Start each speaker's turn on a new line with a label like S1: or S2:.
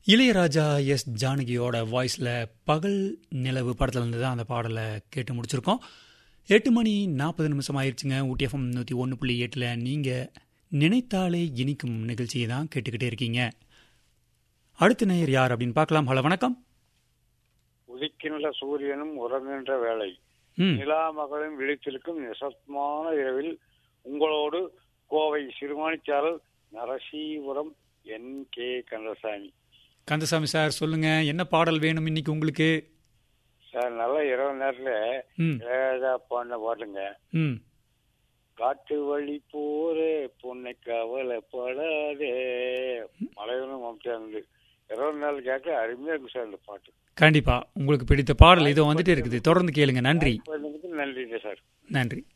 S1: Ilaiyaraaja S ஜானகியோட வாய்ஸில் பகல் நிலவு படத்துலேருந்து தான் அந்த பாடலை கேட்டு முடிச்சிருக்கோம் எட்டு மணி நாற்பது நிமிஷம் ஆயிடுச்சுங்க ஊட்டி எஃப்எம் நூற்றி ஒன்று புள்ளி எட்டில் நீங்கள் நினைத்தாலே இனிக்கும் நிகழ்ச்சியை தான் கேட்டுக்கிட்டே இருக்கீங்க அடுத்த நேயர் யார் அப்படின்னு பார்க்கலாம் ஹலோ வணக்கம்
S2: உதிக்கின்ற சூரியனும் உறங்குகின்ற வேளை
S1: ம்
S2: நிலா மகளும் விழித்திருக்கும் நிசப்தமான இரவில் உங்களோடு Kovai Sirumanicharal Narasipuram N K Kandasamy
S1: Kandasamy sir சொல்லுங்க என்ன பாடல் வேணும் இன்னைக்கு உங்களுக்கு
S2: சார் நல்ல இரவு நேரத்துல
S1: ம்
S2: இளையராஜா பாடின பாட்டுங்க
S1: ம்
S2: காட்டு வழி போற பொண்ணை கவலைப்படாதே மலைவனும் மம்தியா இருந்து இரவு நேரம் கேட்க அருமையா இருக்கு சார் இந்த பாட்டு
S1: கண்டிப்பா உங்களுக்கு பிடித்த பாடல் இதோ வந்துட்டு இருக்குது தொடர்ந்து கேளுங்க நன்றி
S2: நன்றி சார்
S1: நன்றி